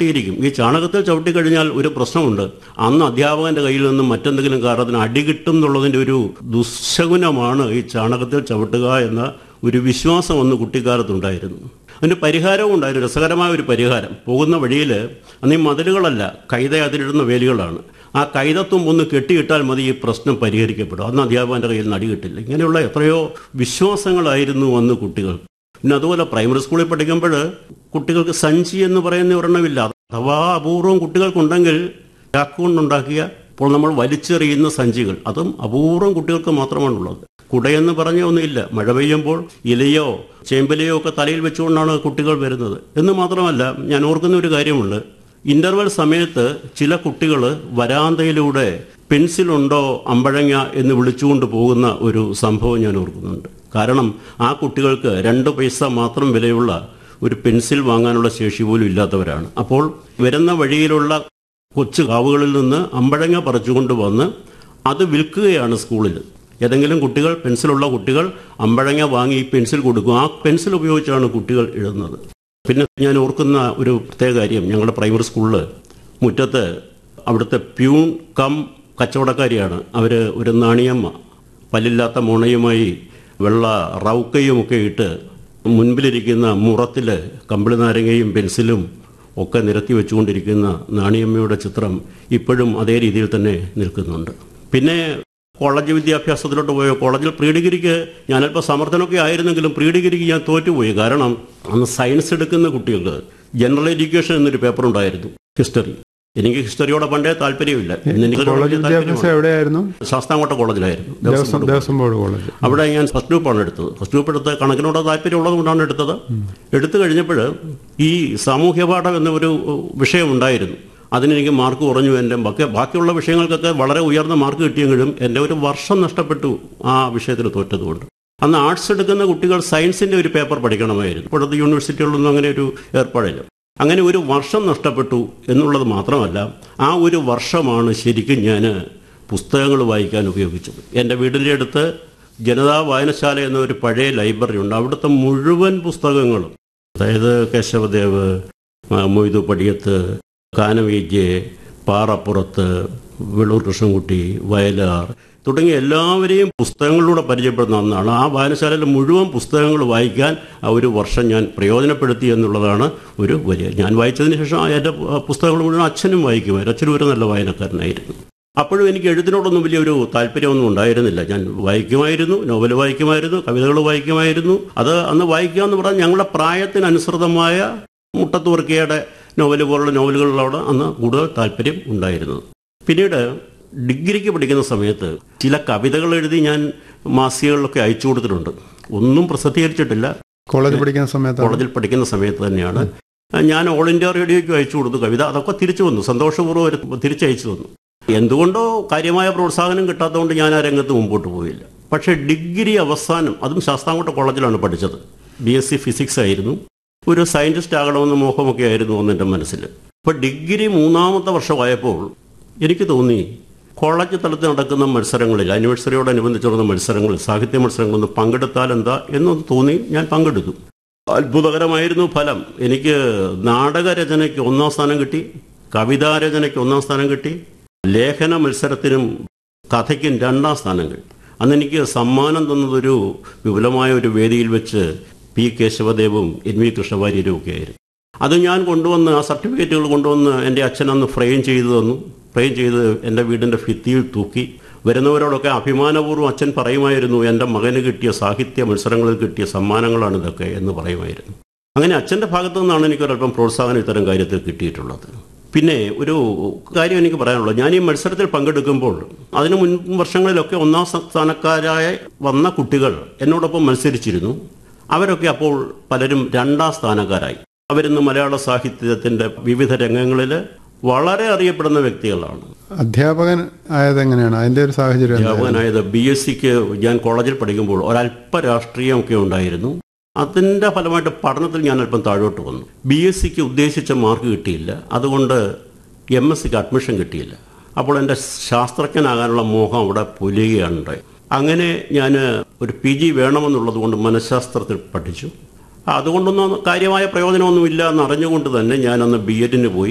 ചവിട്ടിയിരിക്കും ഈ ചാണകത്തിൽ ചവിട്ടി കഴിഞ്ഞാൽ ഒരു പ്രശ്നമുണ്ട് അന്ന് അധ്യാപകന്റെ കയ്യിൽ നിന്നും മറ്റെന്തെങ്കിലും കാരണത്തിന് അടി കിട്ടും എന്നുള്ളതിന്റെ ഒരു ദുശകുനമാണ് ഈ ചാണകത്തിൽ ചവിട്ടുക എന്ന ഒരു വിശ്വാസം അന്ന് കുട്ടിക്കാലത്തുണ്ടായിരുന്നു അതിന് പരിഹാരവും ഉണ്ടായിരുന്നു രസകരമായ ഒരു പരിഹാരം പോകുന്ന വഴിയിൽ അന്ന് ഈ മതിലുകളല്ല കൈത അതിലിടുന്ന വേലികളാണ് ആ കൈതത്വം ഒന്ന് കെട്ടിയിട്ടാൽ മതി ഈ പ്രശ്നം പരിഹരിക്കപ്പെടും അന്ന് അധ്യാപകന്റെ കയ്യിൽ നിന്ന് അടി കിട്ടില്ല ഇങ്ങനെയുള്ള എത്രയോ വിശ്വാസങ്ങളായിരുന്നു അന്ന് കുട്ടികൾ പിന്നെ അതുപോലെ പ്രൈമറി സ്കൂളിൽ പഠിക്കുമ്പോൾ കുട്ടികൾക്ക് സഞ്ചി എന്ന് പറയുന്ന ഒരെണ്ണമില്ല അഥവാ അപൂർവം കുട്ടികൾക്കുണ്ടെങ്കിൽ ചാക്കുകൊണ്ടുണ്ടാക്കിയ ഇപ്പോൾ നമ്മൾ വലിച്ചെറിയുന്ന സഞ്ചികൾ അതും അപൂർവം കുട്ടികൾക്ക് മാത്രമാണുള്ളത് കുടയെന്ന് പറഞ്ഞ ഒന്നുമില്ല മഴ പെയ്യുമ്പോൾ ഇലയോ ചേമ്പലയോ ഒക്കെ തലയിൽ വെച്ചുകൊണ്ടാണ് കുട്ടികൾ വരുന്നത് എന്ന് മാത്രമല്ല ഞാൻ ഓർക്കുന്ന ഒരു കാര്യമുണ്ട് ഇന്റർവെൽ സമയത്ത് ചില കുട്ടികൾ വരാന്തയിലൂടെ പെൻസിലുണ്ടോ അമ്പഴങ്ങ എന്ന് വിളിച്ചുകൊണ്ട് പോകുന്ന ഒരു സംഭവം ഞാൻ ഓർക്കുന്നുണ്ട് കാരണം ആ കുട്ടികൾക്ക് രണ്ട് പൈസ മാത്രം വിലയുള്ള ഒരു പെൻസിൽ വാങ്ങാനുള്ള ശേഷി പോലും ഇല്ലാത്തവരാണ് അപ്പോൾ വരുന്ന വഴിയിലുള്ള കൊച്ചു കാവുകളിൽ നിന്ന് അമ്പഴങ്ങ പറിച്ചുകൊണ്ട് വന്ന് അത് വിൽക്കുകയാണ് സ്കൂളിൽ ഏതെങ്കിലും കുട്ടികൾ പെൻസിലുള്ള കുട്ടികൾ അമ്പഴങ്ങ വാങ്ങി ഈ പെൻസിൽ കൊടുക്കും ആ പെൻസിൽ ഉപയോഗിച്ചാണ് കുട്ടികൾ എഴുതുന്നത് പിന്നെ ഞാൻ ഓർക്കുന്ന ഒരു പ്രത്യേക കാര്യം ഞങ്ങളുടെ പ്രൈമറി സ്കൂളിൽ മുറ്റത്ത് അവിടുത്തെ പ്യൂൺ കം കച്ചവടക്കാരിയാണ് അവർ ഒരു നാണിയമ്മ പല്ലില്ലാത്ത മുണയുമായി വെള്ള റൗക്കയുമൊക്കെ ഇട്ട് മുൻപിലിരിക്കുന്ന മുറത്തിൽ കമ്പിളി നാരങ്ങയും പെൻസിലും ഒക്കെ നിരത്തി വെച്ചുകൊണ്ടിരിക്കുന്ന നാണിയമ്മയുടെ ചിത്രം ഇപ്പോഴും അതേ രീതിയിൽ തന്നെ നിൽക്കുന്നുണ്ട് പിന്നെ കോളേജ് വിദ്യാഭ്യാസത്തിലോട്ട് പോയോ കോളേജിൽ പ്രീ ഡിഗ്രിക്ക് ഞാനല്പം സമർത്ഥനമൊക്കെ ആയിരുന്നെങ്കിലും പ്രീ ഡിഗ്രിക്ക് ഞാൻ തോറ്റുപോയി കാരണം അന്ന് സയൻസ് എടുക്കുന്ന കുട്ടികൾക്ക് ജനറൽ എഡ്യൂക്കേഷൻ എന്നൊരു പേപ്പർ ഉണ്ടായിരുന്നു ഹിസ്റ്ററി എനിക്ക് ഹിസ്റ്ററിയോടെ പണ്ടേ താല്പര്യമില്ല ഇന്ന് എനിക്ക് കോളേജ് വലിയ വിദ്യാഭ്യാസം താല്പര്യമാണ്. എവിടെയായിരുന്നു ശാസ്താംകോട്ട കോളേജിലായിരുന്നു Devaswom Devaswom board Devaswom board college അവിടെ ഞാൻ ഫസ്റ്റ് ഗ്രൂപ്പാണ് എടുത്തത് ഫസ്റ്റ് ഗ്രൂപ്പ് എടുത്ത് കണക്കിനോട് താല്പര്യമുള്ളത് കൊണ്ടാണ് എടുത്തത് എടുത്തു കഴിഞ്ഞപ്പോൾ ഈ സാമൂഹ്യ പാഠം എന്ന ഒരു വിഷയം ഉണ്ടായിരുന്നു അതിനെനിക്ക് മാർക്ക് കുറഞ്ഞു എൻ്റെ ബാക്കി ബാക്കിയുള്ള വിഷയങ്ങൾക്കൊക്കെ വളരെ ഉയർന്ന മാർക്ക് കിട്ടിയെങ്കിലും എൻ്റെ ഒരു വർഷം നഷ്ടപ്പെട്ടു ആ വിഷയത്തിൽ തോറ്റതുകൊണ്ട് അന്ന് ആർട്സ് എടുക്കുന്ന കുട്ടികൾ സയൻസിൻ്റെ ഒരു പേപ്പർ പഠിക്കണമായിരുന്നു ഇപ്പോഴത്തെ യൂണിവേഴ്സിറ്റികളിലൊന്നും അങ്ങനെ ഒരു ഏർപ്പാടില്ല അങ്ങനെ ഒരു വർഷം നഷ്ടപ്പെട്ടു എന്നുള്ളത് മാത്രമല്ല ആ ഒരു വർഷമാണ് ശരിക്കും ഞാൻ പുസ്തകങ്ങൾ വായിക്കാൻ ഉപയോഗിച്ചത് എൻ്റെ വീടിൻ്റെ അടുത്ത് ജനതാ വായനശാല എന്ന ഒരു പഴയ ലൈബ്രറി ഉണ്ട് അവിടുത്തെ മുഴുവൻ പുസ്തകങ്ങളും അതായത് കേശവദേവ് ആ, മൊയ്തു പടിയത്ത് കാനവീജ്യെ പാറപ്പുറത്ത് വെള്ളൂർ കൃഷ്ണൻകുട്ടി വയലാർ തുടങ്ങിയ എല്ലാവരെയും പുസ്തകങ്ങളിലൂടെ പരിചയപ്പെടുന്ന ഒന്നാണ് ആ വായനശാലയിലെ മുഴുവൻ പുസ്തകങ്ങൾ വായിക്കാൻ ആ ഒരു വർഷം ഞാൻ പ്രയോജനപ്പെടുത്തി എന്നുള്ളതാണ് ഒരു വലിയ ഞാൻ വായിച്ചതിന് ശേഷം ആ എൻ്റെ പുസ്തകങ്ങൾ മുഴുവൻ അച്ഛനും വായിക്കുമായിരുന്നു അച്ഛനും ഒരു നല്ല വായനക്കാരനായിരുന്നു അപ്പോഴും എനിക്ക് എഴുത്തിനോടൊന്നും വലിയൊരു താല്പര്യമൊന്നും ഉണ്ടായിരുന്നില്ല ഞാൻ വായിക്കുമായിരുന്നു നോവൽ വായിക്കുമായിരുന്നു കവിതകൾ വായിക്കുമായിരുന്നു അത് അന്ന് വായിക്കുക എന്ന് പറഞ്ഞാൽ ഞങ്ങളുടെ പ്രായത്തിനനുസൃതമായ മുട്ടത്തുവർക്കിയുടെ നോവൽ പോലുള്ള നോവലുകളിലോട് അന്ന് കൂടുതൽ താല്പര്യം ഉണ്ടായിരുന്നത് പിന്നീട് ഡിഗ്രിക്ക് പഠിക്കുന്ന സമയത്ത് ചില കവിതകൾ എഴുതി ഞാൻ മാസികകളിലൊക്കെ അയച്ചു കൊടുത്തിട്ടുണ്ട് ഒന്നും പ്രസിദ്ധീകരിച്ചിട്ടില്ല കോളേജ് പഠിക്കുന്ന സമയത്ത് കോളേജിൽ പഠിക്കുന്ന സമയത്ത് തന്നെയാണ് ഞാൻ ഓൾ ഇന്ത്യ റേഡിയോയ്ക്ക് അയച്ചു കൊടുത്തു കവിത അതൊക്കെ തിരിച്ചു വന്നു സന്തോഷപൂർവ്വം അവർ തിരിച്ചയച്ചു തന്നു എന്തുകൊണ്ടോ കാര്യമായ പ്രോത്സാഹനം കിട്ടാത്തതുകൊണ്ട് ഞാൻ ആ രംഗത്ത് മുമ്പോട്ട് പോയില്ല പക്ഷേ ഡിഗ്രി അവസാനം അതും ശാസ്താംകോട്ട കോളേജിലാണ് പഠിച്ചത് ബി എസ് സി ഫിസിക്സ് ആയിരുന്നു ഒരു സയന്റിസ്റ്റ് ആകണമെന്ന് മോഹമൊക്കെ ആയിരുന്നു അന്ന് എൻ്റെ മനസ്സിൽ അപ്പോൾ ഡിഗ്രി മൂന്നാമത്തെ വർഷമായപ്പോൾ എനിക്ക് തോന്നി കോളേജ് തലത്തിൽ നടക്കുന്ന മത്സരങ്ങളിൽ ആനിവേഴ്സറിയോടനുബന്ധിച്ച് നടന്ന മത്സരങ്ങളിൽ സാഹിത്യ മത്സരങ്ങളൊന്നും പങ്കെടുത്താൽ എന്താ എന്നൊന്ന് തോന്നി ഞാൻ പങ്കെടുത്തു അത്ഭുതകരമായിരുന്നു ഫലം എനിക്ക് നാടകരചനയ്ക്ക് ഒന്നാം സ്ഥാനം കിട്ടി കവിതാരചനയ്ക്ക് ഒന്നാം സ്ഥാനം കിട്ടി ലേഖന മത്സരത്തിനും കഥയ്ക്കും രണ്ടാം സ്ഥാനം കിട്ടി അന്ന് എനിക്ക് സമ്മാനം തന്നതൊരു വിപുലമായ ഒരു വേദിയിൽ വെച്ച് പി കേശവദേവും എൻ വി കൃഷ്ണവാര്യരും ഒക്കെ ആയിരുന്നു അത് ഞാൻ കൊണ്ടുവന്ന് ആ സർട്ടിഫിക്കറ്റുകൾ കൊണ്ടുവന്ന് എൻ്റെ അച്ഛൻ അന്ന് ഫ്രെയിം ചെയ്തു തന്നു ഫ്രെയിം ചെയ്ത് എൻ്റെ വീടിൻ്റെ ഭിത്തിയിൽ തൂക്കി വരുന്നവരോടൊക്കെ അഭിമാനപൂർവ്വം അച്ഛൻ പറയുമായിരുന്നു എൻ്റെ മകന് കിട്ടിയ സാഹിത്യ മത്സരങ്ങളിൽ കിട്ടിയ സമ്മാനങ്ങളാണ് ഇതൊക്കെ എന്ന് പറയുമായിരുന്നു അങ്ങനെ അച്ഛൻ്റെ ഭാഗത്തു നിന്നാണ് എനിക്കൊരല്പം പ്രോത്സാഹനം ഇത്തരം കാര്യത്തിൽ കിട്ടിയിട്ടുള്ളത് പിന്നെ ഒരു കാര്യം എനിക്ക് പറയാനുള്ളത് ഞാൻ ഈ മത്സരത്തിൽ പങ്കെടുക്കുമ്പോൾ അതിനു മുൻ വർഷങ്ങളിലൊക്കെ ഒന്നാം സ്ഥാനക്കാരായ വന്ന കുട്ടികൾ എന്നോടൊപ്പം മത്സരിച്ചിരുന്നു അവരൊക്കെ അപ്പോൾ പലരും രണ്ടാം സ്ഥാനക്കാരായി അവരിന്ന് മലയാള സാഹിത്യത്തിന്റെ വിവിധ രംഗങ്ങളിൽ വളരെ അറിയപ്പെടുന്ന വ്യക്തികളാണ് അധ്യാപകൻ ആയത് എങ്ങനെയാണ് അതിന്റെ ഒരു സാഹചര്യം എന്തായിരുന്നു? അധ്യാപകനായത് ബി എസ് സിക്ക് ഞാൻ കോളേജിൽ പഠിക്കുമ്പോൾ ഒരല്പ രാഷ്ട്രീയമൊക്കെ ഉണ്ടായിരുന്നു അതിൻ്റെ ഫലമായിട്ട് പഠനത്തിൽ ഞാൻ അല്പം താഴോട്ട് വന്നു ബി എസ് സിക്ക് ഉദ്ദേശിച്ച മാർക്ക് കിട്ടിയില്ല അതുകൊണ്ട് എം എസ് സിക്ക് അഡ്മിഷൻ കിട്ടിയില്ല അപ്പോൾ എൻ്റെ ശാസ്ത്രജ്ഞനാകാനുള്ള മോഹം അവിടെ പൊലിയുകയാണ് ഉണ്ടായത് അങ്ങനെ ഞാൻ ഒരു പി ജി വേണമെന്നുള്ളത് കൊണ്ട് മനഃശാസ്ത്രത്തിൽ പഠിച്ചു അതുകൊണ്ടൊന്നും കാര്യമായ പ്രയോജനമൊന്നുമില്ല എന്ന് അറിഞ്ഞുകൊണ്ട് തന്നെ ഞാനന്ന് ബി എഡിന് പോയി